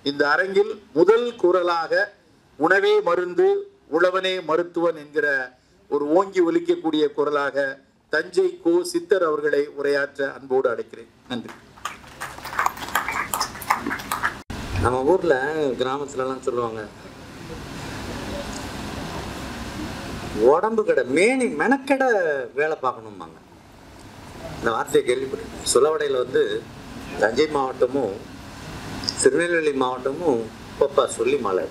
இந்த அரங்கில் முதல் குரலாக உணவே மருந்து உழவனே மருத்துவன் என்கிற ஒரு ஓங்கி ஒலிக்கக்கூடிய குரலாக தஞ்சை கோ சித்தர் அவர்களை உரையாற்ற அன்போடு அழைக்கிறேன் நன்றி நம்ம ஊர்ல கிராமத்துலலாம் சொல்லுவாங்க உடம்பு கடை மேனி மெனக்கெட வேலை பார்க்கணும்பாங்க இந்த வார்த்தையை கேள்விப்பட்டிருக்கேன் சுலவடையில் வந்து தஞ்சை மாவட்டமும் திருநெல்வேலி மாவட்டமும் பப்பா சொல்லி மலை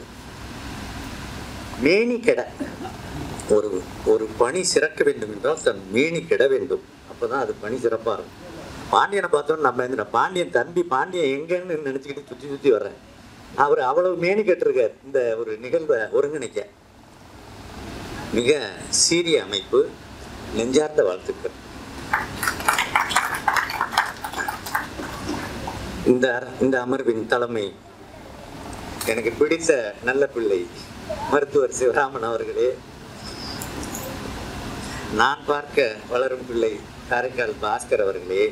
மேனி கெடை ஒரு ஒரு பணி சிறக்க வேண்டும் என்றால் தன் மேனி கெட வேண்டும் அப்பதான் அது பணி சிறப்பாக இருக்கும் பாண்டியனை பார்த்தோன்னு நம்ம இந்த பாண்டியன் தம்பி பாண்டியன் எங்கன்னு நினச்சிக்கிட்டு சுற்றி சுற்றி வர்றேன் அவர் அவ்வளவு மேனி கட்டிருக்கார் இந்த ஒரு நிகழ்வை ஒருங்கிணைக்க மிக சீரிய அமைப்பு நெஞ்சார்ந்த வாழ்த்துக்கள் இந்த அர- இந்த அமர்வின் தலைமை எனக்கு பிடித்த நல்ல பிள்ளை மருத்துவர் சிவராமன் அவர்களே நான் பார்க்க வளரும் பிள்ளை காரைக்கால் பாஸ்கர் அவர்களே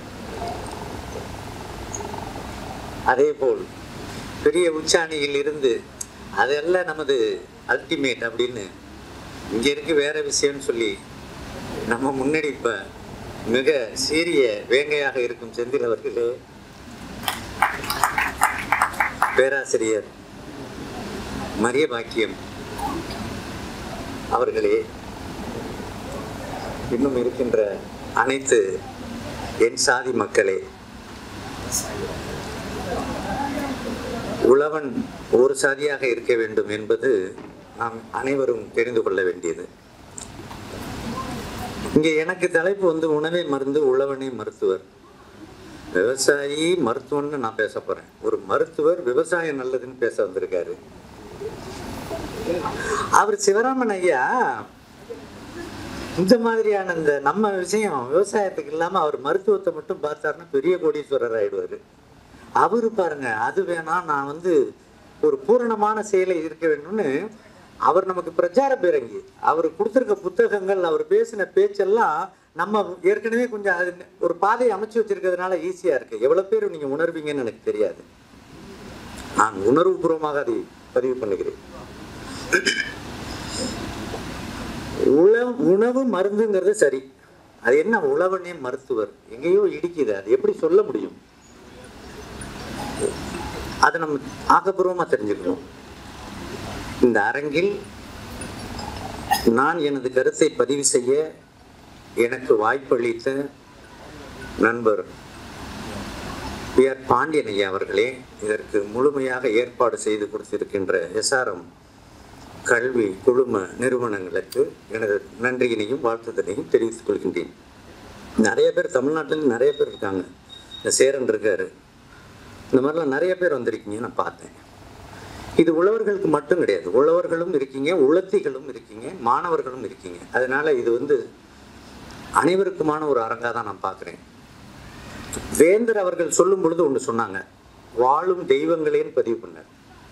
அதேபோல் பெரிய உச்சாணியில் இருந்து அதெல்லாம் நமது அல்டிமேட் அப்படின்னு இங்க இருக்கு வேற விஷயம்னு சொல்லி நம்ம முன்னாடி இப்ப மிக சீரிய வேங்கையாக இருக்கும் செந்தில் அவர்களே பேராசிரியர் மரிய பாக்கியம் அவர்களே இன்னும் இருக்கின்ற அனைத்து என் சாதி மக்களே உழவன் ஒரு சாதியாக இருக்க வேண்டும் என்பது நாம் அனைவரும் தெரிந்து கொள்ள வேண்டியது இங்கே எனக்கு தலைப்பு வந்து உணவே மருந்து உழவனே மருத்துவர் விவசாயி மருத்துவம்னு நான் பேச போறேன் ஒரு மருத்துவர் விவசாயம் நல்லதுன்னு பேச வந்திருக்காரு அவர் சிவராமன் ஐயா இந்த மாதிரியான இந்த நம்ம விஷயம் விவசாயத்துக்கு இல்லாம அவர் மருத்துவத்தை மட்டும் பார்த்தாருன்னா பெரிய கோடீஸ்வரர் ஆயிடுவாரு அவரு பாருங்க அது வேணாம் நான் வந்து ஒரு பூரணமான செயலை இருக்க வேண்டும்னு அவர் நமக்கு பிரச்சார பேரங்கி அவர் கொடுத்துருக்க புத்தகங்கள் அவர் பேசின பேச்செல்லாம் நம்ம ஏற்கனவே கொஞ்சம் அது ஒரு பாதையை அமைச்சு வச்சிருக்கிறதுனால ஈஸியா இருக்கு எவ்வளவு பேர் நீங்க உணர்வீங்கன்னு எனக்கு தெரியாது நான் உணர்வுபூர்வமாக அதை பதிவு பண்ணுகிறேன் உணவு உணவு மருந்துங்கிறது சரி அது என்ன உழவனே மருத்துவர் எங்கேயோ இடிக்குது அது எப்படி சொல்ல முடியும் அதை நம்ம ஆக்கப்பூர்வமா தெரிஞ்சுக்கணும் இந்த அரங்கில் நான் எனது கருத்தை பதிவு செய்ய எனக்கு வாய்ப்பளித்த நண்பர் பி ஆர் பாண்டியன் ஐயா அவர்களே இதற்கு முழுமையாக ஏற்பாடு செய்து கொடுத்திருக்கின்ற எஸ்ஆர்எம் கல்வி குழும நிறுவனங்களுக்கு எனது நன்றியினையும் வாழ்த்துதலையும் தெரிவித்துக் கொள்கின்றேன் நிறைய பேர் தமிழ்நாட்டில் நிறைய பேர் இருக்காங்க இந்த சேரன் இருக்காரு இந்த மாதிரிலாம் நிறைய பேர் வந்திருக்கீங்க நான் பார்த்தேன் இது உழவர்களுக்கு மட்டும் கிடையாது உழவர்களும் இருக்கீங்க உளத்திகளும் இருக்கீங்க மாணவர்களும் இருக்கீங்க அதனால இது வந்து அனைவருக்குமான ஒரு அரங்காக தான் நான் பார்க்குறேன் வேந்தர் அவர்கள் சொல்லும் பொழுது ஒன்று சொன்னாங்க வாழும் தெய்வங்களேன்னு பதிவு பண்ணார்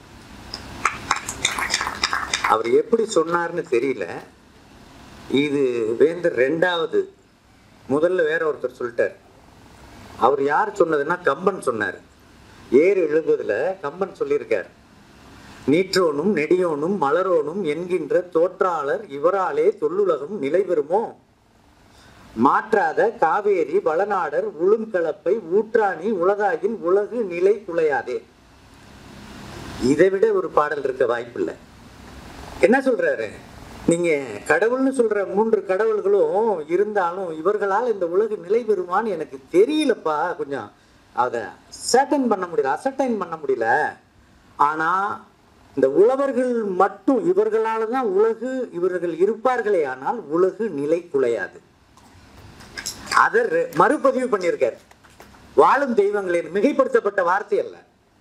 அவர் எப்படி சொன்னார்னு தெரியல இது வேந்தர் ரெண்டாவது முதல்ல வேற ஒருத்தர் சொல்லிட்டார் அவர் யார் சொன்னதுன்னா கம்பன் சொன்னார் ஏறு எழுதுவதுல கம்பன் சொல்லியிருக்கார் நீற்றோனும் நெடியோனும் மலரோனும் என்கின்ற தோற்றாளர் இவராலே தொல்லுலகம் நிலை பெறுமோ மாற்றாத காவேரி வளநாடர் உளுங்கலப்பை ஊற்றாணி உலகாயின் உலகு நிலை குலையாதே இதை விட ஒரு பாடல் இருக்க வாய்ப்பில்லை என்ன சொல்றாரு நீங்க கடவுள்னு சொல்ற மூன்று கடவுள்களும் இருந்தாலும் இவர்களால் இந்த உலகு நிலை பெறுமான்னு எனக்கு தெரியலப்பா கொஞ்சம் அதை சர்டன் பண்ண முடியல அசர்டைன் பண்ண முடியல ஆனா இந்த உழவர்கள் மட்டும் இவர்களால தான் உலகு இவர்கள் இருப்பார்களே ஆனால் உலகு நிலை குலையாது அதை ரெ- மறுபதிவு பண்ணியிருக்காரு வாழும் தெய்வங்களின் மிகைப்படுத்தப்பட்ட வார்த்தை அல்ல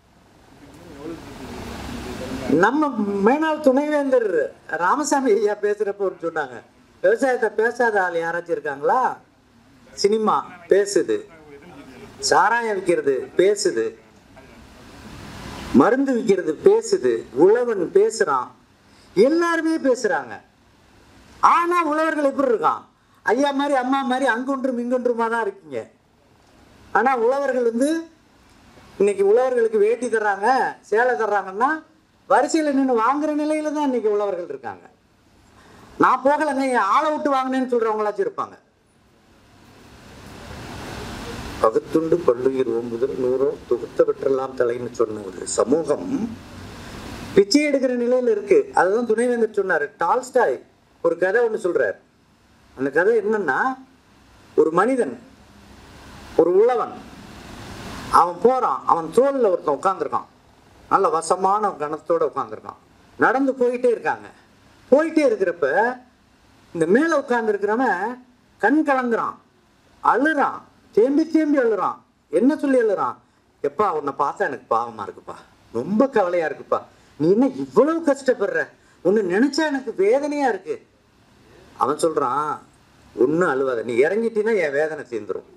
நம்ம மேனாள் துணைவேந்தர் ராமசாமி ஐயா பேசுறப்ப ஒன்று சொன்னாங்க விவசாயத்தை பேசாத ஆள் யாராச்சும் இருக்காங்களா சினிமா பேசுது சாராயம் விற்கிறது பேசுது மருந்து விற்கிறது பேசுது உழவன் பேசுறான் எல்லாருமே பேசுறாங்க ஆனா உழவர்கள் எப்படி இருக்கான் ஐயா மாதிரி அம்மா மாதிரி அங்கொன்றும் இங்கொன்றுமா தான் இருக்கீங்க ஆனா உழவர்கள் வந்து இன்னைக்கு உழவர்களுக்கு வேட்டி தர்றாங்க சேலை தர்றாங்கன்னா வரிசையில் நின்று வாங்குற நிலையில தான் இன்னைக்கு உழவர்கள் இருக்காங்க நான் போகலைங்க என் ஆளை விட்டு வாங்கினேன்னு சொல்றவங்களாச்சும் இருப்பாங்க பகுத்துண்டு பல்லுயிர் ஓம்புதல் நூறோ தொகுத்த பெற்றெல்லாம் தலைன்னு சொன்ன ஒரு சமூகம் பிச்சை எடுக்கிற நிலையில இருக்கு அதுதான் துணைவேந்தர் சொன்னாரு டால்ஸ்டாய் ஒரு கதை ஒன்று சொல்றார் அந்த கதை என்னன்னா ஒரு மனிதன் ஒரு உழவன் அவன் போறான் அவன் தோல்ல ஒருத்தன் உட்காந்துருக்கான் நல்ல வசமான கணத்தோட உட்காந்துருக்கான் நடந்து போயிட்டே இருக்காங்க போயிட்டே இருக்கிறப்ப இந்த மேலே உட்காந்துருக்கிறவன் கண் கலங்குறான் அழுறான் தேம்பி தேம்பி அழுறான் என்ன சொல்லி அழுறான் எப்பா உன்னை பார்த்தா எனக்கு பாவமா இருக்குப்பா ரொம்ப கவலையா இருக்குப்பா நீ என்ன இவ்வளவு கஷ்டப்படுற உன்னை நினைச்சா எனக்கு வேதனையா இருக்கு அவன் சொல்றான் ஒன்றும் அழுவாத நீ இறங்கிட்டீன்னா என் வேதனை தீர்ந்துரும்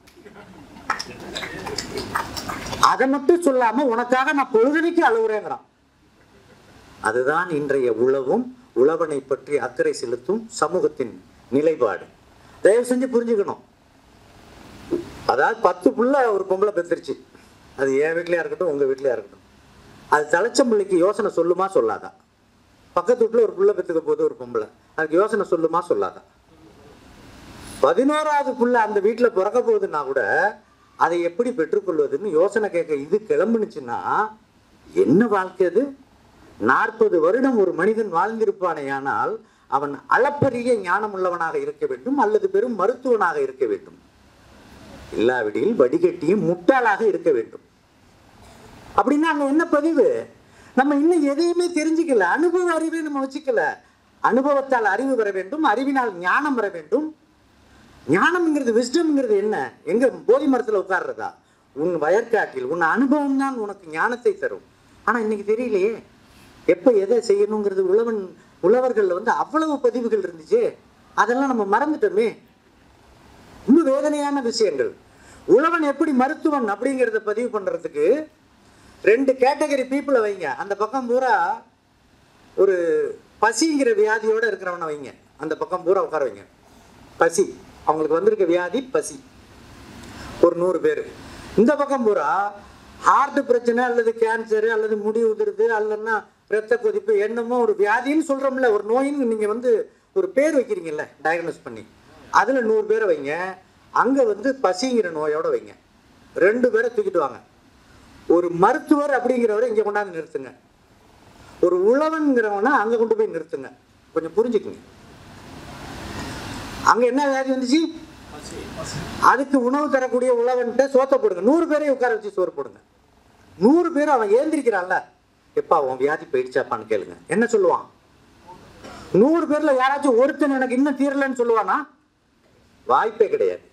அதை மட்டும் சொல்லாம உனக்காக நான் பொழுதுனைக்கு அழுகுறேங்கிறான் அதுதான் இன்றைய உழவும் உழவனை பற்றி அக்கறை செலுத்தும் சமூகத்தின் நிலைப்பாடு தயவு செஞ்சு புரிஞ்சுக்கணும் அதாவது பத்து புள்ள ஒரு பொம்பளை பெத்துருச்சு அது என் வீட்லயா இருக்கட்டும் உங்க வீட்லயா இருக்கட்டும் அது தலைச்ச பிள்ளைக்கு யோசனை சொல்லுமா சொல்லாதா பக்கத்து வீட்டுல ஒரு புள்ள பெத்துக்க போது ஒரு பொம்பளை அதுக்கு யோசனை சொல்லுமா சொல்லாதா பதினோராவது புள்ள அந்த வீட்டுல பிறக்க போகுதுன்னா கூட அதை எப்படி பெற்றுக்கொள்வதுன்னு யோசனை கேட்க இது கிளம்புனுச்சுன்னா என்ன வாழ்க்கை அது நாற்பது வருடம் ஒரு மனிதன் வாழ்ந்திருப்பானேயானால் அவன் அளப்பரிய ஞானம் உள்ளவனாக இருக்க வேண்டும் அல்லது பெரும் மருத்துவனாக இருக்க வேண்டும் இல்லாவிடில் வடிகட்டியும் முட்டாளாக இருக்க வேண்டும் அப்படின்னா அங்க என்ன பதிவு நம்ம இன்னும் எதையுமே தெரிஞ்சுக்கல அனுபவ அறிவை நம்ம வச்சுக்கல அனுபவத்தால் அறிவு வர வேண்டும் அறிவினால் ஞானம் வர வேண்டும் ஞானம்ங்கிறது விஸ்டம்ங்கிறது என்ன எங்க போதி மரத்துல உட்கார்றதா உன் வயற்காட்டில் உன் அனுபவம் தான் உனக்கு ஞானத்தை தரும் ஆனா இன்னைக்கு தெரியலையே எப்ப எதை செய்யணுங்கிறது உழவன் உழவர்கள்ல வந்து அவ்வளவு பதிவுகள் இருந்துச்சு அதெல்லாம் நம்ம மறந்துட்டோமே இன்னும் வேதனையான விஷயங்கள் உழவன் எப்படி மருத்துவன் அப்படிங்கிறத பதிவு பண்றதுக்கு ரெண்டு கேட்டகரி பீப்புளை வைங்க அந்த பக்கம் பூரா ஒரு பசிங்கிற வியாதியோட இருக்கிறவனை வைங்க அந்த பக்கம் பூரா உட்கார வைங்க பசி அவங்களுக்கு வந்திருக்க வியாதி பசி ஒரு நூறு பேர் இந்த பக்கம் பூரா ஹார்ட் பிரச்சனை அல்லது கேன்சர் அல்லது முடி உதிருது அல்லன்னா ரத்த கொதிப்பு என்னமோ ஒரு வியாதின்னு சொல்றோம்ல ஒரு நோயின்னு நீங்க வந்து ஒரு பேர் வைக்கிறீங்கல்ல டயக்னோஸ் பண்ணி அதுல நூறு பேரை வைங்க அங்க வந்து பசிங்கிற நோயோட வைங்க ரெண்டு பேரை தூக்கிட்டு வாங்க ஒரு மருத்துவர் அப்படிங்கிறவரை இங்க கொண்டாந்து நிறுத்துங்க ஒரு உழவன்கிறவனை அங்க கொண்டு போய் நிறுத்துங்க கொஞ்சம் புரிஞ்சுக்குங்க அங்க என்ன வியாதி வந்துச்சு அதுக்கு உணவு தரக்கூடிய உழவன்ட்ட சோத்த போடுங்க நூறு பேரையும் உட்கார வச்சு சோறு போடுங்க நூறு பேர் அவன் ஏந்திரிக்கிறான்ல எப்பா அவன் வியாதி போயிடுச்சாப்பான்னு கேளுங்க என்ன சொல்லுவான் நூறு பேர்ல யாராச்சும் ஒருத்தன் எனக்கு இன்னும் தீரலன்னு சொல்லுவானா வாய்ப்பே கிடையாது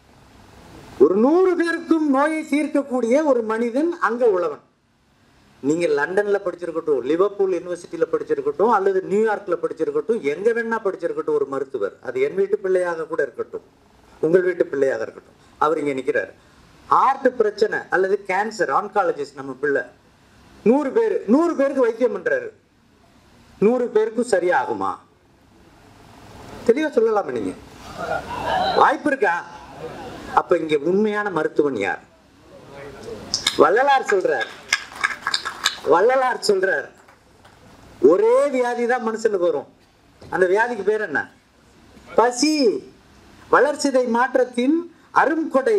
ஒரு நூறு பேருக்கும் நோயை தீர்க்கக்கூடிய ஒரு மனிதன் அங்க உழவன் நீங்க லண்டன்ல படிச்சிருக்கட்டும் லிவர்பூல் யூனிவர்சிட்டியில படிச்சிருக்கட்டும் அல்லது நியூயார்க்ல படிச்சிருக்கட்டும் எங்க வேணா படிச்சிருக்கட்டும் ஒரு மருத்துவர் அது என் வீட்டு பிள்ளையாக கூட இருக்கட்டும் உங்கள் வீட்டு பிள்ளையாக இருக்கட்டும் அவர் இங்க நிக்கிறார் ஹார்ட் பிரச்சனை அல்லது கேன்சர் ஆன்காலஜிஸ்ட் நம்ம பிள்ளை நூறு பேர் நூறு பேருக்கு வைத்தியம் பண்றாரு நூறு பேருக்கும் சரியாகுமா தெளிவா சொல்லலாமா நீங்க வாய்ப்பு இருக்கா அப்ப இங்க உண்மையான மருத்துவன் யார் வள்ளலார் சொல்றார் வள்ளலார் சொல்றார் ஒரே வியாதி தான் மனுஷனுக்கு வரும் அந்த வியாதிக்கு பேர் என்ன பசி வளர்சிதை மாற்றத்தின் அரும்கொடை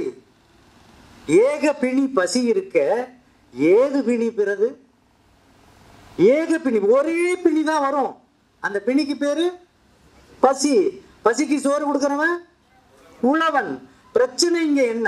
ஏக பிணி பசி இருக்க ஏது பிணி பிறகு ஏக பிணி ஒரே பிணி தான் வரும் அந்த பிணிக்கு பேரு பசி பசிக்கு சோறு கொடுக்கறவன் உழவன் பிரச்சனை இங்க என்ன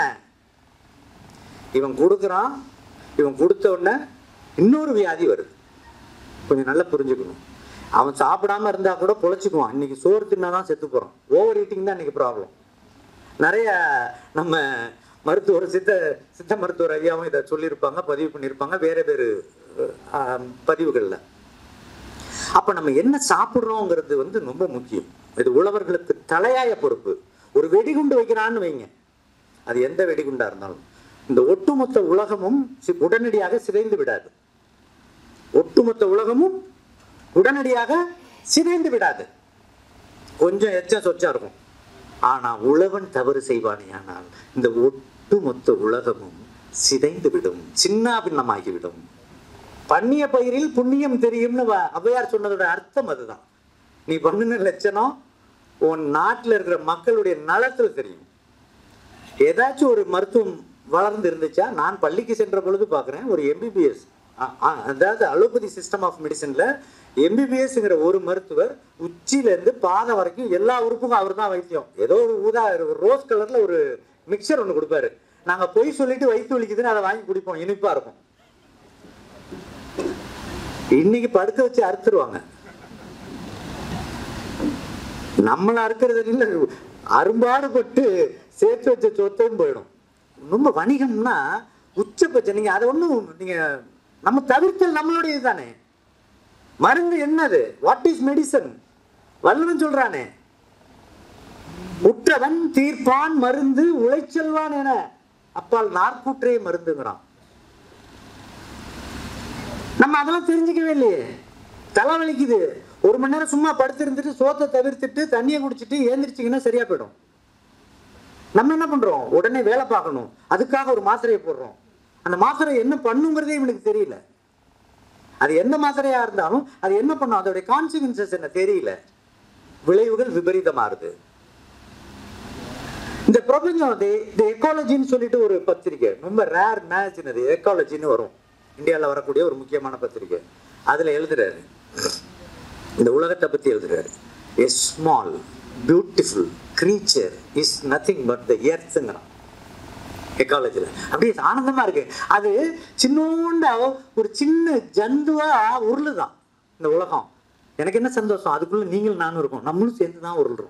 இவன் கொடுக்குறான் இவன் கொடுத்த உடனே இன்னொரு வியாதி வருது கொஞ்சம் நல்லா புரிஞ்சுக்கணும் அவன் சாப்பிடாம இருந்தா கூட பொழைச்சிக்குவான் இன்னைக்கு சோறு தின்னாதான் செத்து போறான் ஓவர் ஈட்டிங் தான் இன்னைக்கு ப்ராப்ளம் நிறைய நம்ம மருத்துவர் சித்த சித்த மருத்துவர் ஐயாவும் இதை சொல்லியிருப்பாங்க பதிவு பண்ணியிருப்பாங்க வேற வேறு அஹ், பதிவுகள்ல அப்ப நம்ம என்ன சாப்பிடுறோங்கிறது வந்து ரொம்ப முக்கியம் இது உழவர்களுக்கு தலையாய பொறுப்பு ஒரு வெடிகுண்டு வைக்கிறான்னு வைங்க அது எந்த வெடிகுண்டா இருந்தாலும் இந்த ஒட்டுமொத்த உலகமும் சி- உடனடியாக சிதைந்து விடாது ஒட்டுமொத்த உலகமும் உடனடியாக சிதைந்து விடாது கொஞ்சம் எச்சம் சொச்சா இருக்கும் ஆனா உழவன் தவறு செய்வானே ஆனால் இந்த ஒட்டுமொத்த உலகமும் சிதைந்து விடும் சின்ன பின்னமாகிவிடும் பண்ணிய பயிரில் புண்ணியம் தெரியும்னு வ- ஔவையார் சொன்னதோட அர்த்தம் அதுதான் நீ பண்ணின லட்சணம் உன் நாட்டில் இருக்கிற மக்களுடைய நலத்துல தெரியும் ஏதாச்சும் ஒரு மருத்துவம் வளர்ந்து இருந்துச்சா நான் பள்ளிக்கு சென்ற பொழுது பார்க்குறேன் ஒரு எம்பிபிஎஸ் அதாவது அலோபதி சிஸ்டம் ஆஃப் மெடிசன்ல எம்பிபிஎஸ்ங்கிற ஒரு மருத்துவர் உச்சியிலேருந்து பாதம் வரைக்கும் எல்லா உறுப்புக்கும் அவர் தான் வைத்தியம் ஏதோ ஒரு ஊதா ஒரு ரோஸ் கலர்ல ஒரு மிக்சர் ஒன்று கொடுப்பாரு நாங்கள் பொய் சொல்லிட்டு வயிற்று வலிக்குதுன்னு அதை வாங்கி குடிப்போம் இனிப்பா இருக்கும் இன்னைக்கு படுக்க வச்சு அறுத்துருவாங்க நம்மள அறுக்கிறது இல்ல அரும்பாடுபட்டு சேர்த்து வச்ச சொத்தையும் போயிடும் ரொம்ப வணிகம்னா உச்சபட்சம் நீங்க அதை ஒண்ணும் நீங்க நம்ம தவிர்த்தல் நம்மளுடைய தானே மருந்து என்னது வாட் இஸ் மெடிசன் வள்ளுவன் சொல்றானே உற்றவன் தீர்ப்பான் மருந்து உழைச்செல்வான் என அப்பால் நாற்கூற்றே மருந்துங்கிறான் நம்ம அதெல்லாம் தெரிஞ்சுக்கவே இல்லையே தலை வலிக்குது ஒரு மணி நேரம் சும்மா படுத்து இருந்துட்டு சோத்தை தவிர்த்துட்டு தண்ணியை குடிச்சிட்டு ஏந்திரிச்சிங்கன்னா சரியா போயிடும் நம்ம என்ன பண்றோம் உடனே வேலை பார்க்கணும் அதுக்காக ஒரு மாத்திரையை போடுறோம் அந்த மாத்திரை என்ன பண்ணுங்கிறதே இவனுக்கு தெரியல அது எந்த மாத்திரையா இருந்தாலும் அது என்ன பண்ணும் அதோடைய கான்சிக்வன்சஸ் என்ன தெரியல விளைவுகள் விபரீதமாறுது இந்த பிரபஞ்சம் தி எக்காலஜின்னு சொல்லிட்டு ஒரு பத்திரிக்கை ரொம்ப ரேர் மேட்ச் அது எக்காலஜின்னு வரும் இந்தியாவில் வரக்கூடிய ஒரு முக்கியமான பத்திரிக்கை அதுல எழுதுறாரு இந்த உலகத்தை பத்தி எழுதுறாரு a small beautiful creature is nothing but the எர்த்துங்கிறான் எக்காலஜியில் அப்படியே ஆனந்தமா இருக்கு அது சின்னோண்டா ஒரு சின்ன ஜந்துவா உருளுதான் இந்த உலகம் எனக்கு என்ன சந்தோஷம் அதுக்குள்ள நீங்களும் நானும் இருக்கோம் நம்மளும் சேர்ந்து தான் உருள்றோம்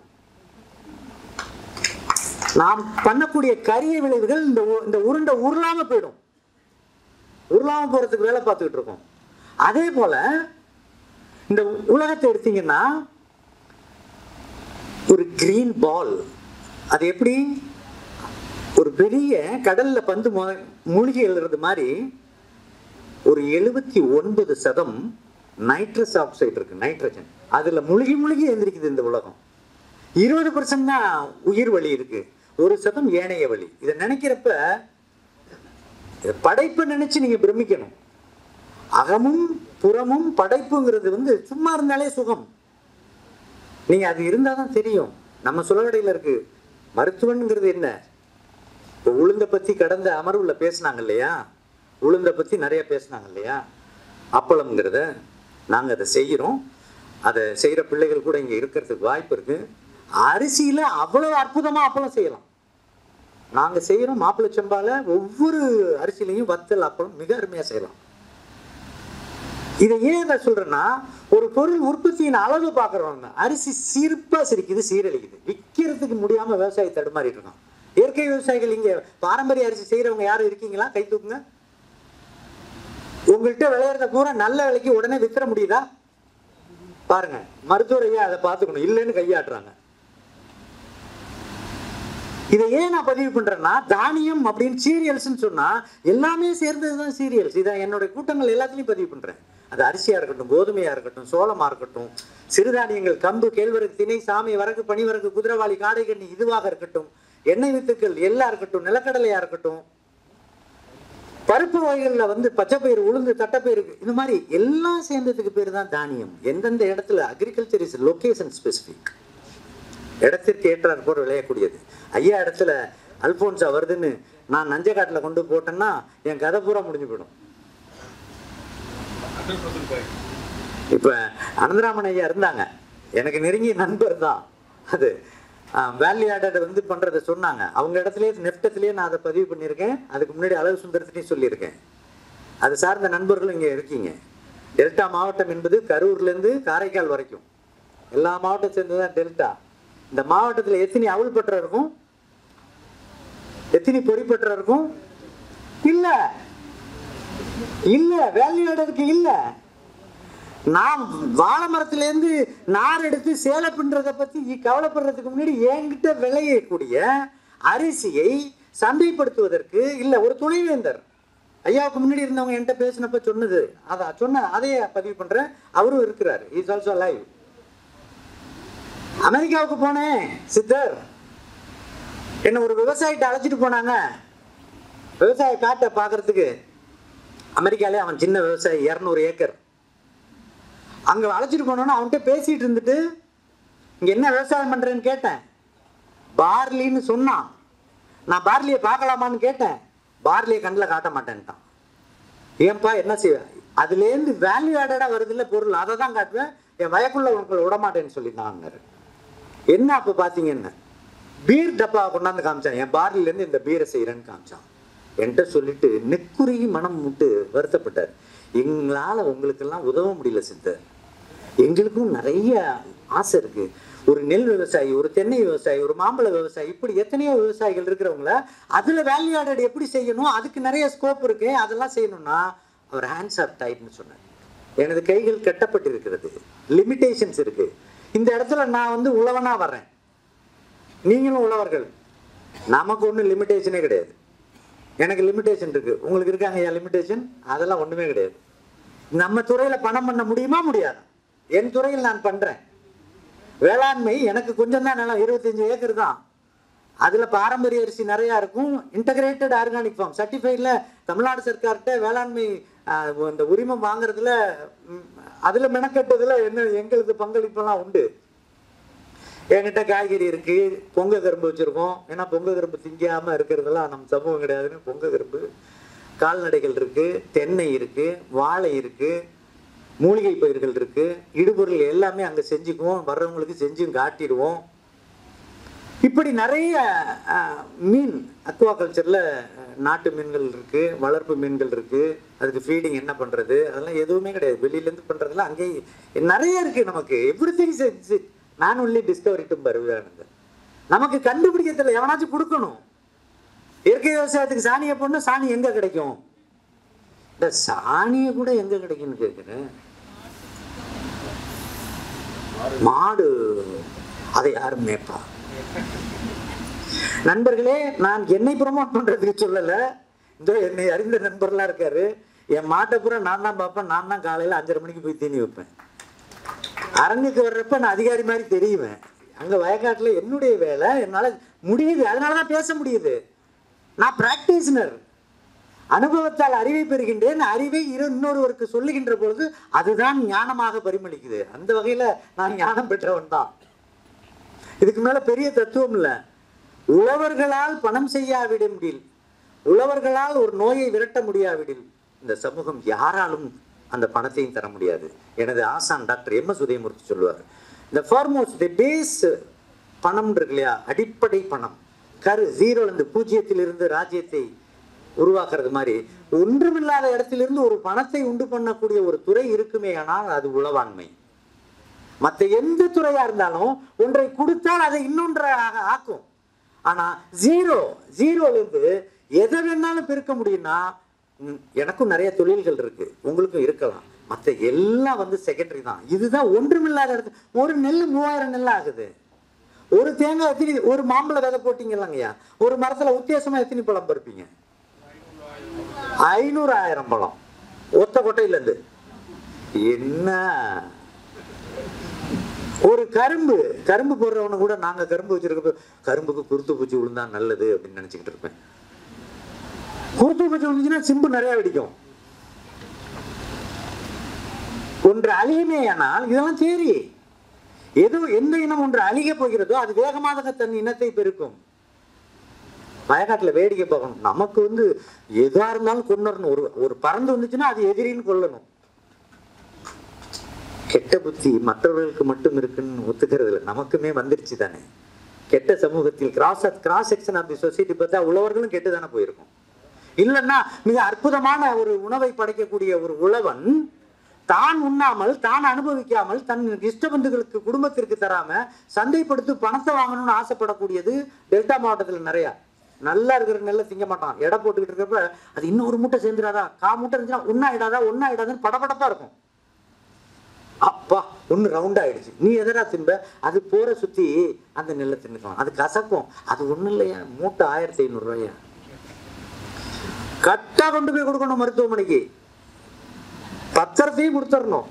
நாம் பண்ணக்கூடிய கரிய விளைவுகள் இந்த உ- இந்த உருண்டை உருளாம போயிடும் உருளாம போறதுக்கு வேலை பார்த்துக்கிட்டு இருக்கோம் அதே போல இந்த உலகத்தை எடுத்தீங்கன்னா ஒரு கிரீன் பால் அது எப்படி ஒரு பெரிய கடல்ல பந்து மொ- மூழ்கி எழுறது மாதிரி ஒரு எழுபத்தி ஒன்பது சதம் நைட்ரஸ் ஆக்சைடு இருக்கு நைட்ரஜன் அதுல முழுகி முழுகி எந்திரிக்குது இந்த உலகம் இருபது பர்சன்ட் தான் உயிர் வழி இருக்கு ஒரு சதம் ஏனைய வழி இதை நினைக்கிறப்ப இதை படைப்பை நினைச்சு நீங்க பிரமிக்கணும் அகமும் புறமும் படைப்புங்கிறது வந்து சும்மா இருந்தாலே சுகம் நீங்க அது இருந்தாதான் தெரியும் நம்ம சுழவடையில இருக்கு மருத்துவன்கிறது என்ன இப்போ உளுந்த பத்தி கடந்த அமர்வுல பேசுனாங்க இல்லையா உளுந்த பத்தி நிறைய பேசுனாங்க இல்லையா அப்பளம்ங்கிறத நாங்க அதை செய்கிறோம் அதை செய்யற பிள்ளைகள் கூட இங்க இருக்கிறதுக்கு வாய்ப்பு இருக்கு அரிசியில அவ்வளவு அற்புதமா அப்பளம் செய்யலாம் நாங்க செய்யறோம் மாப்பிள்ளை செம்பால ஒவ்வொரு அரிசியிலையும் வத்தல் அப்பளம் மிக அருமையா செய்யலாம் இதை ஏன் நான் சொல்றேன்னா ஒரு பொருள் உற்பத்தியின் அளவு பார்க்குறவங்க அரிசி சிரிப்பா சிரிக்குது சீரழிக்குது விற்கிறதுக்கு முடியாம விவசாயி தடுமாறிட்டு இருக்கான் இயற்கை விவசாயிகள் இங்க பாரம்பரிய அரிசி செய்யறவங்க யாரும் இருக்கீங்களா கை தூக்குங்க உங்கள்கிட்ட விளையிறத பூரா நல்ல விலைக்கு உடனே வித்துற முடியுதா பாருங்க மருத்துவர் ஐயா அதை பார்த்துக்கணும் இல்லைன்னு கையாட்டுறாங்க இதை ஏன் நான் பதிவு பண்றேன்னா தானியம் அப்படின்னு சீரியல்ஸ்னு சொன்னா எல்லாமே சேர்ந்ததுதான் சீரியல்ஸ் இதை என்னுடைய கூட்டங்கள் எல்லாத்துலயும் பதிவு பண்றேன் அது அரிசியா இருக்கட்டும் கோதுமையா இருக்கட்டும் சோளமா இருக்கட்டும் சிறுதானியங்கள் கம்பு கேழ்வரகு திணை சாமி வரகு பனிவரகு குதிரவாளி காடைகண்ணி இதுவாக இருக்கட்டும் எண்ணெய் வித்துக்கள் எல்லாம் இருக்கட்டும் நிலக்கடலையா இருக்கட்டும் பருப்பு வகைகள்ல வந்து பச்சைப்பயிறு உளுந்து தட்டைப்பயிறு இந்த மாதிரி எல்லாம் சேர்ந்ததுக்கு பேர் தான் தானியம் எந்தெந்த இடத்துல அக்ரிகல்ச்சர் இஸ் லொகேஷன் ஸ்பெசிஃபிக் இடத்திற்கு ஏற்றாற் போர் விளையக்கூடியது ஐயா இடத்துல அல்போன்சா வருதுன்னு நான் நஞ்சக்காட்டில் கொண்டு போட்டேன்னா என் கதை பூரா முடிஞ்சு போயிடும் இப்ப அனந்தராமன் ஐயா இருந்தாங்க எனக்கு நெருங்கிய நண்பர் தான் அது வேல்யூ ஆடட் வந்து பண்றதை சொன்னாங்க அவங்க இடத்துலயே நெஃப்டத்திலேயே நான் அதை பதிவு பண்ணியிருக்கேன் அதுக்கு முன்னாடி அழகு சுந்தரத்திலையும் சொல்லியிருக்கேன் அது சார்ந்த நண்பர்களும் இங்க இருக்கீங்க டெல்டா மாவட்டம் என்பது கரூர்ல இருந்து காரைக்கால் வரைக்கும் எல்லா மாவட்டம் சேர்ந்ததுதான் டெல்டா இந்த மாவட்டத்துல எத்தனை அவல் பற்ற இருக்கும் எத்தனை பொறிப்பற்ற இருக்கும் இல்ல இல்ல வேல்யூ ஆடருக்கு இல்ல நான் வாழை மரத்துல இருந்து நார் எடுத்து சேலை பின்றதை பத்தி இ- கவலைப்படுறதுக்கு முன்னாடி என்கிட்ட விளையக்கூடிய அரிசியை சந்தைப்படுத்துவதற்கு இல்ல ஒரு துணைவேந்தர் ஐயாவுக்கு முன்னாடி இருந்தவங்க என்கிட்ட பேசினப்ப சொன்னது அதான் சொன்ன அதையே பதிவு பண்றேன் அவரும் இருக்கிறார் இஸ் ஆல்சோ லைவ் அமெரிக்காவுக்கு போனேன் சித்தர் என்ன ஒரு விவசாயிட்ட அழைச்சிட்டு போனாங்க விவசாய காட்டை பார்க்கறதுக்கு அமெரிக்காலே அவன் சின்ன விவசாயி இரநூறு ஏக்கர் அங்கே அழைச்சிட்டு போனோன்னா அவன்கிட்ட பேசிட்டு இருந்துட்டு இங்கே என்ன விவசாயம் பண்ணுறேன்னு கேட்டேன் பார்லின்னு சொன்னான் நான் பார்லியை பார்க்கலாமான்னு கேட்டேன் பார்லியை கண்ணில் காட்ட மாட்டேன்ட்டான் ஏன்பா என்ன செய்வ அதுலேருந்து வேல்யூ ஆடடாக வருதுல்ல பொருள் அதை தான் காட்டுவேன் என் வயக்குள்ள உங்களை விட மாட்டேன்னு சொல்லிட்டாங்க என்ன அப்போ பார்த்தீங்கன்னா பீர் டப்பாவை கொண்டாந்து காமிச்சான் என் பார்லிலேருந்து இந்த பீரை செய்கிறேன்னு காமிச்சான் என்கிட்ட சொல்லிட்டு நெக்குருகி மனம் விட்டு வருத்தப்பட்டார் எங்களால் உங்களுக்கெல்லாம் உதவ முடியல சித்தர் எங்களுக்கும் நிறைய ஆசை இருக்கு ஒரு நெல் விவசாயி ஒரு தென்னை விவசாயி ஒரு மாம்பழ விவசாயி இப்படி எத்தனையோ விவசாயிகள் இருக்கிறவங்கள அதுல வேல்யூ ஆடட் எப்படி செய்யணும் அதுக்கு நிறைய ஸ்கோப் இருக்கு அதெல்லாம் செய்யணும்னா அவர் ஹேண்ட்ஸ் ஆர் டைட்னு சொன்னார் எனது கைகள் கட்டப்பட்டிருக்கிறது லிமிட்டேஷன்ஸ் இருக்கு இந்த இடத்துல நான் வந்து உழவனா வர்றேன் நீங்களும் உழவர்கள் நமக்கு ஒன்றும் லிமிட்டேஷனே கிடையாது எனக்கு லிமிட்டேஷன் இருக்கு உங்களுக்கு இருக்காங்க ஐயா லிமிட்டேஷன் அதெல்லாம் ஒண்ணுமே கிடையாது நம்ம துறையில பணம் பண்ண முடியுமா முடியாது என் துறையில் நான் பண்றேன் வேளாண்மை எனக்கு கொஞ்சம் தான் நிலம் இருபத்தஞ்சு ஏக்கர் தான் அதுல பாரம்பரிய அரிசி நிறைய இருக்கும் இன்டகிரேட்டட் ஆர்கானிக் ஃபார்ம் சர்டிஃபைட்ல தமிழ்நாடு சர்க்கார்கிட்ட வேளாண்மை ஆஹ், இந்த உரிமம் வாங்குறதுல ம், அதுல மெனக்கெட்டதுல என்ன எங்களது பங்களிப்பெல்லாம் உண்டு என்கிட்ட காய்கறி இருக்கு பொங்க கரும்பு வச்சிருக்கோம் ஏன்னா பொங்க கரும்பு திங்காம இருக்கிறதெல்லாம் நம்ம சமூகம் கிடையாதுன்னு பொங்க கரும்பு கால்நடைகள் இருக்கு தென்னை இருக்கு வாழை இருக்கு மூலிகை பயிர்கள் இருக்கு இடுபொருள் எல்லாமே அங்க செஞ்சுக்குவோம் வர்றவங்களுக்கு செஞ்சும் காட்டிடுவோம் இப்படி நிறைய அஹ், மீன் அக்வா கல்ச்சரில் நாட்டு மீன்கள் இருக்கு வளர்ப்பு மீன்கள் இருக்கு அதுக்கு ஃபீடிங் என்ன பண்றது அதெல்லாம் எதுவுமே கிடையாது வெளியிலேருந்து பண்றதெல்லாம் அங்கேயே நிறைய இருக்கு நமக்கு எவ்ரி திங்ஸ் நான் ஒன்லி டிஸ்கவரி டு பருவானது நமக்கு கண்டுபிடிக்க தெரியல எவனாச்சும் கொடுக்கணும் இயற்கை விவசாயத்துக்கு சாணியை போடணும் சாணி எங்க கிடைக்கும் இந்த சாணியை கூட எங்க கிடைக்கும்னு கேட்குறேன் மாடு அதை யாரும் மேய்ப்பா நண்பர்களே நான் என்னை ப்ரொமோட் பண்றதுக்கு சொல்லல இந்த என்னை அறிந்த நண்பர்லாம் இருக்காரு என் மாட்டை பூரா நான் தான் பார்ப்பேன் நான் தான் காலையில அஞ்சரை மணிக்கு போய் தீனி வைப்பேன் அரங்குக்கு வர்றப்ப நான் அதிகாரி மாதிரி தெரியுவேன் அங்க வயக்காட்டுல என்னுடைய வேலை என்னால முடியுது அதனாலதான் பேச முடியுது நான் பிராக்டிஸ்னர் அனுபவத்தால் அறிவை பெறுகின்றேன் அறிவை இரு இன்னொருவருக்கு சொல்லுகின்ற பொழுது அதுதான் ஞானமாக பரிமளிக்குது அந்த வகையில நான் ஞானம் பெற்றவன் தான் இதுக்கு மேல பெரிய தத்துவம் இல்ல உழவர்களால் பணம் செய்யாவிட முடியல் உழவர்களால் ஒரு நோயை விரட்ட முடியாவிடில் இந்த சமூகம் யாராலும் அந்த பணத்தையும் தர முடியாது எனது ஆசான் டாக்டர் எம் எஸ் உதயமூர்த்தி சொல்லுவார் இந்த ஃபார்மோஸ்ட் தி பேஸ் பணம் இருக்கு இல்லையா அடிப்படை பணம் கரு ஜீரோல இருந்து பூஜ்ஜியத்தில் இருந்து ராஜ்யத்தை உருவாக்குறது மாதிரி ஒன்றுமில்லாத இடத்திலிருந்து ஒரு பணத்தை உண்டு பண்ணக்கூடிய ஒரு துறை இருக்குமே ஆனால் அது உளவாண்மை மற்ற எந்த துறையா இருந்தாலும் ஒன்றை கொடுத்தால் அதை இன்னொன்றாக ஆக்கும் ஆனா ஜீரோ ஜீரோல இருந்து எதை வேணாலும் பெருக்க முடியும்னா ம், எனக்கும் நிறைய தொழில்கள் இருக்கு உங்களுக்கும் இருக்கலாம் மற்ற எல்லாம் வந்து செகண்டரி தான் இதுதான் ஒன்றுமில்லாத இடத்து ஒரு நெல் மூவாயிரம் நெல் ஆகுது ஒரு தேங்காய் எத்தனை ஒரு மாம்பழ விதை போட்டீங்கல்லங்கய்யா ஒரு மரத்துல உத்தியாசமா எத்தனை பழம் பறிப்பீங்க ஐநூறு ஆயிரம் பழம் ஒத்த கொட்டையில இருந்து என்ன ஒரு கரும்பு கரும்பு போடுறவனு கூட நாங்க கரும்பு வச்சிருக்கப்ப கரும்புக்கு குருத்து பூச்சி விழுந்தா நல்லது அப்படின்னு நினைச்சுக்கிட்டு இருப்பேன் குருத்து பூச்சி விழுந்துச்சுன்னா சிம்பு நிறைய வெடிக்கும் ஒன்று அழியுமே ஆனால் இதெல்லாம் தேரி எது எந்த இனம் ஒன்று அழிய போகிறதோ அது வேகமாக தன் இனத்தை பெருக்கும் வயக்காட்டுல வேடிக்கை பார்க்கணும் நமக்கு வந்து எதா இருந்தாலும் கொண்டுறணும் ஒரு ஒரு பறந்து வந்துச்சுன்னா அது எதிரின்னு கொல்லணும் கெட்ட புத்தி மற்றவர்களுக்கு மட்டும் இருக்குன்னு ஒத்துக்கிறது இல்லை நமக்குமே வந்துருச்சு தானே கெட்ட சமூகத்தில் cross cross section of the society பார்த்தா உழவர்களும் கெட்டு தானே போயிருக்கும் இல்லைன்னா மிக அற்புதமான ஒரு உணவை படைக்கக்கூடிய ஒரு உழவன் தான் உண்ணாமல் தான் அனுபவிக்காமல் தன் இஷ்டபந்துகளுக்கு குடும்பத்திற்கு தராம சந்தைப்படுத்தி பணத்தை வாங்கணும்னு ஆசைப்படக்கூடியது டெல்டா மாவட்டத்துல நிறைய நல்லா இருக்கிற நெல்லை திங்க மாட்டான் எடை போட்டுக்கிட்டு இருக்கிறப்ப அது இன்னும் ஒரு மூட்டை சேர்ந்துடாதா கா மூட்டை இருந்துச்சுன்னா ஒன்னாயிடாதா ஒன்னாயிடாதுன்னு படபடப்பா இருக்கும் அப்பா ஒன்று ரவுண்ட் ஆயிடுச்சு நீ எதரா திம்ப அது போற சுத்தி அந்த நெல்லை தின்னுக்கலாம் அது கசக்கும் அது ஒண்ணும் இல்லையா மூட்டை ஆயிரத்தி ஐநூறு ரூபாயா கட்டா கொண்டு போய் கொடுக்கணும் மருத்துவமனைக்கு பத்திரத்தையும் கொடுத்துடணும்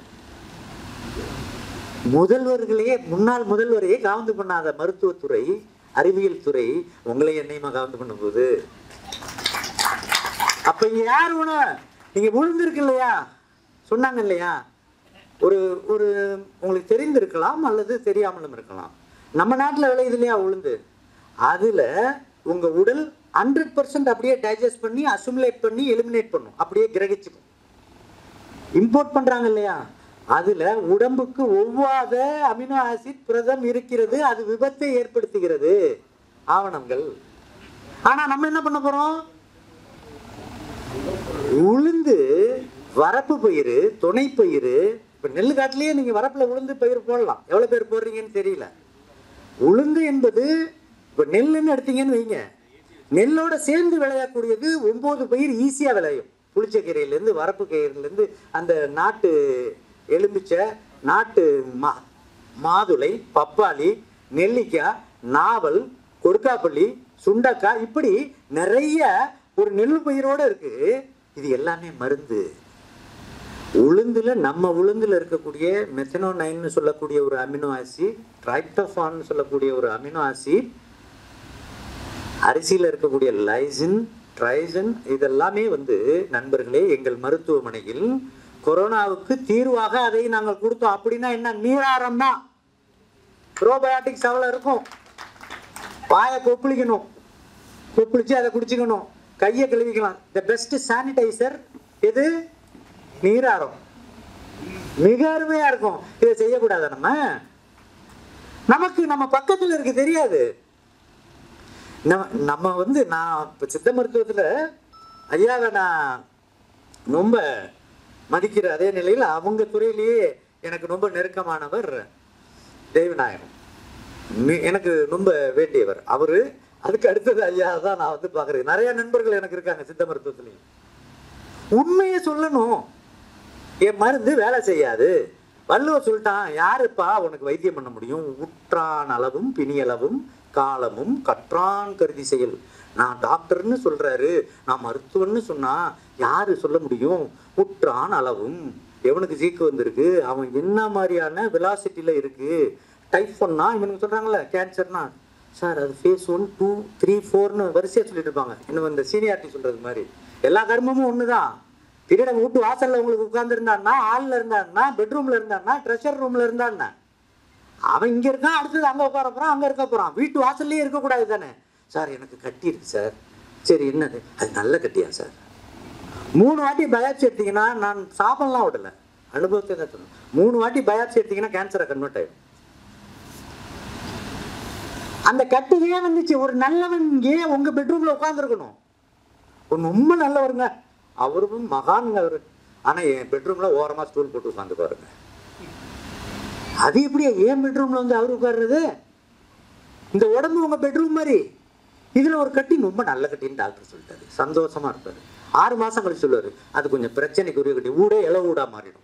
முதல்வர்களையே முன்னாள் முதல்வரையே காவந்து பண்ணாத மருத்துவத்துறை அறிவியல் துறை உங்களை என்னையுமா காவந்து பண்ணும்போது அப்ப இங்க யார் உணவு நீங்க விழுந்திருக்கு இல்லையா சொன்னாங்க இல்லையா ஒரு ஒரு உங்களுக்கு தெரிந்திருக்கலாம் அல்லது தெரியாமலும் இருக்கலாம் நம்ம நாட்டில் விளையுது இல்லையா உளுந்து அதுல உங்க உடல் ஹண்ட்ரட் பர்சன்ட் அப்படியே டைஜஸ்ட் பண்ணி அசுமுலேட் பண்ணி எலிமினேட் பண்ணும் அப்படியே கிரகிச்சுக்கும் இம்போர்ட் பண்றாங்க இல்லையா அதுல உடம்புக்கு ஒவ்வாத அமினோ ஆசிட் புரதம் இருக்கிறது அது விபத்தை ஏற்படுத்துகிறது ஆவணங்கள் ஆனா நம்ம என்ன பண்ண போறோம் உளுந்து வரப்பு பயிர் துணை பயிர் இப்ப நெல்லு காட்டிலேயே நீங்க வரப்புல உளுந்து பயிர் போடலாம் எவ்வளவு பேர் போடுறீங்கன்னு தெரியல உளுந்து என்பது இப்ப நெல்லுன்னு எடுத்தீங்கன்னு வைங்க நெல்லோட சேர்ந்து விளையக்கூடியது ஒன்பது பயிர் ஈஸியா விளையும் புளிச்சக்கீரையிலேருந்து வரப்பு கயிறுலேருந்து அந்த நாட்டு எலுமிச்சை நாட்டு மா மாதுளை பப்பாளி நெல்லிக்காய் நாவல் கொடுக்காப்பள்ளி சுண்டக்காய் இப்படி நிறைய ஒரு நெல் பயிரோட இருக்கு இது எல்லாமே மருந்து உளுந்துல நம்ம உளுந்துல இருக்கக்கூடிய மெத்தனோனைன்னு சொல்லக்கூடிய ஒரு அமினோ ஆசிட் ட்ரைப்டோஃபான் சொல்லக்கூடிய ஒரு அமினோ ஆசிட் அரிசியில் இருக்கக்கூடிய லைசின் ட்ரைசன் இதெல்லாமே வந்து நண்பர்களே எங்கள் மருத்துவமனையில் கொரோனாவுக்கு தீர்வாக அதை நாங்கள் கொடுத்தோம் அப்படின்னா என்ன நீராரம் தான் ப்ரோபயாட்டிக்ஸ் அவ்வளோ இருக்கும் வாயை கொப்பளிக்கணும் கொப்பளிச்சு அதை குடிச்சுக்கணும் கையை கழுவிக்கலாம் த பெஸ்ட் சானிடைசர் எது நீராரம் மிக அருமையா இருக்கும் இதை செய்யக்கூடாதா நம்ம நமக்கு நம்ம பக்கத்துல இருக்கு தெரியாது நம்ம நம்ம வந்து நான் இப்போ சித்த மருத்துவத்துல ஐயாவை நான் ரொம்ப மதிக்கிற அதே நிலையில் அவங்க துறையிலேயே எனக்கு ரொம்ப நெருக்கமானவர் தெய்வநாயகம் மி- எனக்கு ரொம்ப வேண்டியவர் அவரு அதுக்கு அடுத்தது ஐயா தான் நான் வந்து பார்க்குறேன் நிறைய நண்பர்கள் எனக்கு இருக்காங்க சித்த மருத்துவத்துலையும் உண்மையை சொல்லணும் என் மருந்து வேலை செய்யாது வள்ளுவர் சொல்லிட்டான் யாருப்பா உனக்கு வைத்தியம் பண்ண முடியும் உற்றான் அளவும் பிணியளவும் காலமும் கற்றான் கருதி செயல் நான் டாக்டர்னு சொல்றாரு நான் மருத்துவன்னு சொன்னா யாரு சொல்ல முடியும் உற்றான் அளவும் எவனுக்கு சீக்கு வந்திருக்கு அவன் என்ன மாதிரியான வெலாசிட்டியில இருக்கு டைப் ஒன்னா இவனுக்கு சொல்றாங்கல்ல கேன்சர்னா சார் அது ஃபேஸ் ஒன் டூ த்ரீ ஃபோர்னு வரிசையாக சொல்லிட்டு இருப்பாங்க இன்னும் இந்த சீனியாரிட்டி சொல்றது மாதிரி எல்லா கர்மமும் ஒன்று தான் திருடன் வீட்டு வாசல்ல உங்களுக்கு உட்கார்ந்துருந்தான்னா ஹாலில் இருந்தான்னா பெட்ரூம்ல இருந்தான்னா ட்ரெஷர் ரூம்ல இருந்தான்னா அவன் இங்க இருக்கான் அடுத்தது அங்க உட்கார போறான் அங்க இருக்க போறான் வீட்டு வாசல்லே இருக்கக்கூடாது தானே சார் எனக்கு கட்டி இருக்கு சார் சரி என்னது அது நல்ல கட்டியா சார் மூணு வாட்டி பயாப்சி எடுத்தீங்கன்னா நான் சாப்பிடலாம் விடல அனுபவத்தை தான் சொன்னேன் மூணு வாட்டி பயாப்சி எடுத்தீங்கன்னா கேன்சரை கன்வெர்ட் ஆயிடும் அந்த கட்டு ஏன் வந்துச்சு ஒரு நல்லவன் ஏன் உங்க பெட்ரூம்ல உட்காந்துருக்கணும் ஒரு ரொம்ப நல்லவருங்க அவரும் மகானுங்க அவரு ஆனா என் பெட்ரூம்ல ஓரமா ஸ்டூல் போட்டு உட்காந்து பாருங்க அது எப்படி ஏன் பெட்ரூம்ல வந்து அவர் உட்கார்றது இந்த உடம்பு உங்க பெட்ரூம் மாதிரி இதுல ஒரு கட்டி ரொம்ப நல்ல கட்டின்னு டாக்டர் சொல்லிட்டாரு சந்தோஷமா இருப்பாரு ஆறு மாசம் கழிச்சு சொல்லுவாரு அது கொஞ்சம் பிரச்சனைக்குரிய கட்டி ஊடே இல ஊடா மாறிடும்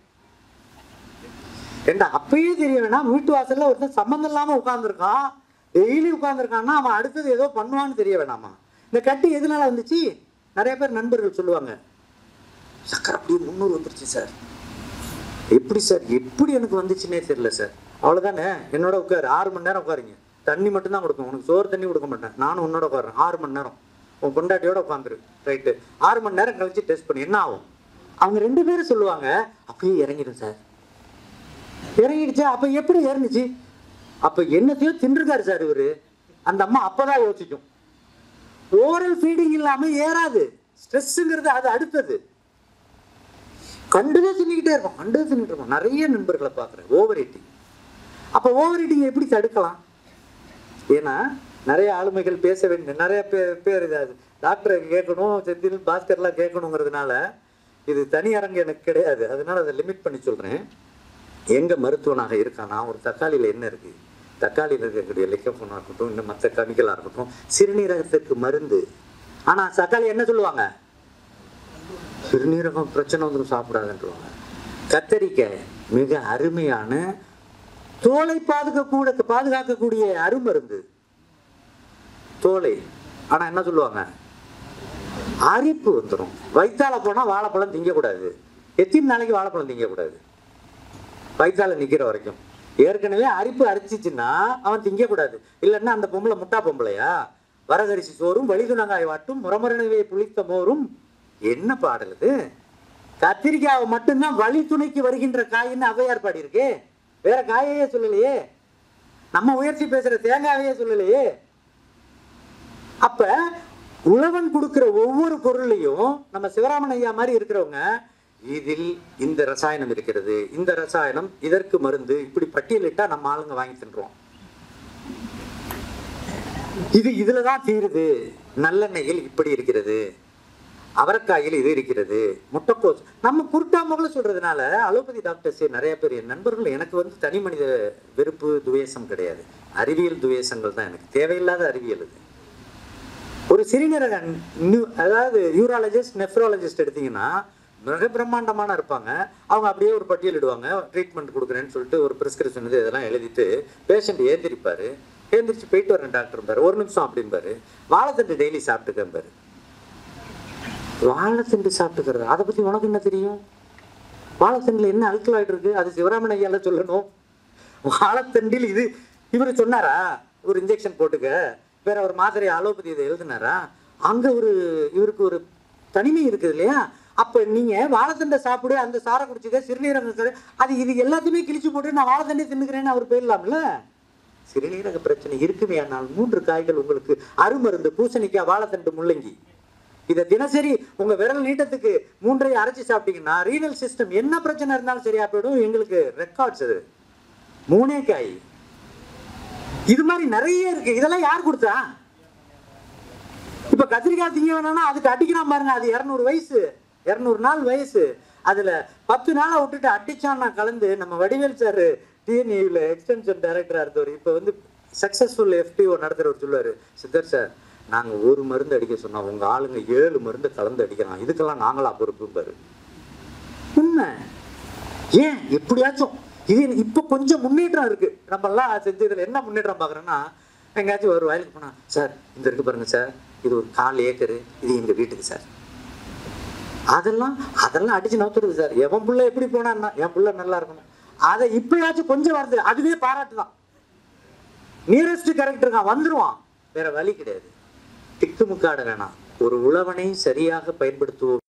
ஏண்டா அப்பயே தெரிய வேணாம் வீட்டு வாசல்ல ஒருத்தன் சம்மந்தம் இல்லாம உட்கார்ந்துருக்கான் டெய்லி உட்கார்ந்துருக்கான்னா அவன் அடுத்தது ஏதோ பண்ணுவான்னு தெரிய வேணாமா இந்த கட்டி எதனால வந்துச்சு நிறைய பேர் நண்பர்கள் சொல்லுவாங்க சக்கரை அப்படியே முந்நூறு வந்துருச்சு சார் எப்படி சார் எப்படி எனக்கு வந்துச்சுன்னே தெரியல சார் அவ்வளோதானே என்னோட உட்காரு ஆறு மணி நேரம் உட்காருங்க தண்ணி மட்டும்தான் கொடுக்கும் உனக்கு சோறு தண்ணி கொடுக்க மாட்டேன் நானும் உன்னோட உட்காருறேன் ஆறு மணி நேரம் உன் பொண்டாட்டியோட உட்காந்துரு ரைட்டு ஆறு மணி நேரம் கழிச்சு டெஸ்ட் பண்ணி என்ன ஆகும் அவங்க ரெண்டு பேரும் சொல்லுவாங்க அப்படியே இறங்கிடும் சார் இறங்கிடுச்சா அப்ப எப்படி இறங்குச்சு அப்ப என்னத்தையோ தின்றுக்காரு சார் இவரு அந்த அம்மா அப்பதான் யோசிக்கும் ஓரல் ஃபீடிங் இல்லாம ஏறாது ஸ்ட்ரெஸ்ஸுங்கிறது அது அடுத்தது கண்டுதான் தின்னுக்கிட்டே இருப்போம் கண்டுதான் தின்னுட்டு இருப்போம் நிறைய நண்பர்களை பார்க்குறேன் ஓவர் ஈட்டிங் அப்போ ஓவர் ஈட்டிங் எப்படி தடுக்கலாம் ஏன்னா நிறைய ஆளுமைகள் பேச வேண்டிய நிறைய பேர் பேர் இதாது டாக்டரை கேட்கணும் செந்தில் பாஸ்கர்லாம் கேட்கணுங்கிறதுனால இது தனி அரங்கு எனக்கு கிடையாது அதனால அதை லிமிட் பண்ணி சொல்றேன் எங்க மருத்துவனாக இருக்கானா ஒரு தக்காளியில என்ன இருக்கு தக்காளியில் இருக்கக்கூடிய லிக்கஃபோனாக இருக்கட்டும் இன்னும் மற்ற கெமிக்கலாக இருக்கட்டும் சிறுநீரகத்துக்கு மருந்து ஆனா தக்காளி என்ன சொல்லுவாங்க சிறுநீரகம் பிரச்சனை வந்துடும் சாப்பிடாதுன்றவாங்க கத்தரிக்காய் மிக அருமையான தோலை பாதுகாக்கூட பாதுகாக்கக்கூடிய அருமருந்து தோலை ஆனா என்ன சொல்லுவாங்க அரிப்பு வந்துடும் வயிற்றால போனா வாழைப்பழம் திங்கக்கூடாது எத்தனை நாளைக்கு வாழைப்பழம் திங்கக்கூடாது வயிற்றால நிக்கிற வரைக்கும் ஏற்கனவே அரிப்பு அரிச்சிச்சுன்னா அவன் திங்கக்கூடாது இல்லைன்னா அந்த பொம்பளை முட்டா பொம்பளையா வரகரிசி சோறும் வழிதுணங்காய் வாட்டும் முரமரனவே புளித்த மோரும் என்ன பாடல் இது கத்திரிக்காவை மட்டும்தான் வழி துணைக்கு வருகின்ற காயின்னு ஔவையார் பாடியிருக்கு வேற காயையே சொல்லலையே நம்ம உயர்த்தி பேசுற தேங்காவையே சொல்லலையே அப்ப உழவன் கொடுக்கிற ஒவ்வொரு பொருளையும் நம்ம சிவராமன் ஐயா மாதிரி இருக்கிறவங்க இதில் இந்த ரசாயனம் இருக்கிறது இந்த ரசாயனம் இதற்கு மருந்து இப்படி பட்டியலிட்டா நம்ம ஆளுங்க வாங்கி தின்றோம் இது இதுலதான் தீருது நல்லெண்ணெயில் இப்படி இருக்கிறது அவரைக்காயில் இது இருக்கிறது முட்டைக்கோஸ் நம்ம குருட்டா முகல சொல்றதுனால அலோபதி டாக்டர்ஸ் நிறைய பேர் என் நண்பர்கள் எனக்கு வந்து தனி மனித வெறுப்பு துவேஷம் கிடையாது அறிவியல் துவேஷங்கள் தான் எனக்கு தேவையில்லாத அறிவியல் இது ஒரு சிறுநீரக நியூ- அதாவது யூராலஜிஸ்ட் நெஃப்ராலஜிஸ்ட் எடுத்தீங்கன்னா மிக பிரம்மாண்டமான இருப்பாங்க அவங்க அப்படியே ஒரு பட்டியலிடுவாங்க ட்ரீட்மெண்ட் கொடுக்குறேன்னு சொல்லிட்டு ஒரு ப்ரிஸ்கிரிப்ஷன் இது இதெல்லாம் எழுதிட்டு பேஷண்ட் ஏந்திரிப்பாரு ஏந்திரிச்சு போயிட்டு வரேன் டாக்டர்பாரு ஒரு நிமிஷம் அப்படிம்பாரு வாழைத்தண்டு டெய்லி சாப்பிட்டுக்கம்பாரு வாழைத்தண்டு சாப்பிட்டுக்கிறது அதை பத்தி உனக்கு என்ன தெரியும் வாழைத்தண்டுல என்ன அல்கலாய்டு இருக்கு அது சிவராமன் ஐயால சொல்லணும் வாழைத்தண்டில் இது இவர் சொன்னாரா ஒரு இன்ஜெக்ஷன் போட்டுக்க வேற ஒரு மாத்திரை அலோபதி இதை எழுதினாரா அங்க ஒரு இவருக்கு ஒரு தனிமை இருக்குது இல்லையா அப்ப நீங்க வாழைத்தண்டை சாப்பிடு அந்த சாரை குடிச்சுக்க சிறுநீரகம் சாறு, அது இது எல்லாத்தையுமே கிழிச்சு போட்டு நான் வாழைத்தண்டை தின்னுக்கிறேன்னு அவர் போயிடலாம்ல சிறுநீரக பிரச்சனை இருக்குமே ஆனால் மூன்று காய்கள் உங்களுக்கு அருமருந்து பூசணிக்காய் வாழைத்தண்டு முள்ளங்கி இதை தினசரி உங்க விரல் நீட்டத்துக்கு மூன்றையும் அரைச்சு சாப்பிட்டீங்கன்னா ரீனல் சிஸ்டம் என்ன பிரச்சனை இருந்தாலும் சரியா போயிடும் எங்களுக்கு ரெக்கார்ட்ஸ் அது மூணே காய் இது மாதிரி நிறைய இருக்கு இதெல்லாம் யார் கொடுத்தா இப்ப கத்திரிக்காய் திங்க வேணாம்னா அதுக்கு அடிக்கிறான் பாருங்க அது இரநூறு வயசு இரநூறு நாள் வயசு அதுல பத்து நாளை விட்டுட்டு அடிச்சான்னா கலந்து நம்ம வடிவேல் சார் டிஎன்இல எக்ஸ்டென்ஷன் டைரக்டரா இருந்தவர் இப்ப வந்து சக்சஸ்ஃபுல் எஃபிஓ நடத்துறவர் சொல்லுவாரு சித்தர் சார் நாங்க ஒரு மருந்து அடிக்க சொன்னா உங்க ஆளுங்க ஏழு மருந்து கலந்து அடிக்கிறான் இதுக்கெல்லாம் நாங்களா பொறுப்பும்பாரு உண்மை ஏன் எப்படியாச்சும் இது இப்ப கொஞ்சம் முன்னேற்றம் இருக்கு நம்ம எல்லாம் செஞ்சதுல என்ன முன்னேற்றம் பாக்குறோம்னா எங்கேயாச்சும் ஒரு வயலுக்கு போனா சார் இந்த இருக்கு பாருங்க சார் இது ஒரு கால் ஏக்கரு இது எங்க வீட்டுக்கு சார் அதெல்லாம் அதெல்லாம் அடிச்சு நவுத்துறது சார் எவன் புள்ள எப்படி போனா என்ன? என் புள்ள நல்லா இருக்கணும் அதை இப்பயாச்சும் கொஞ்சம் வருது அதுவே பாராட்டு தான் நியரஸ்ட் கரெக்ட் இருக்கான் வந்துருவான் வேற வழி கிடையாது திக்குமுக்காட வேணாம் ஒரு உழவனை சரியாக பயன்படுத்துவோம்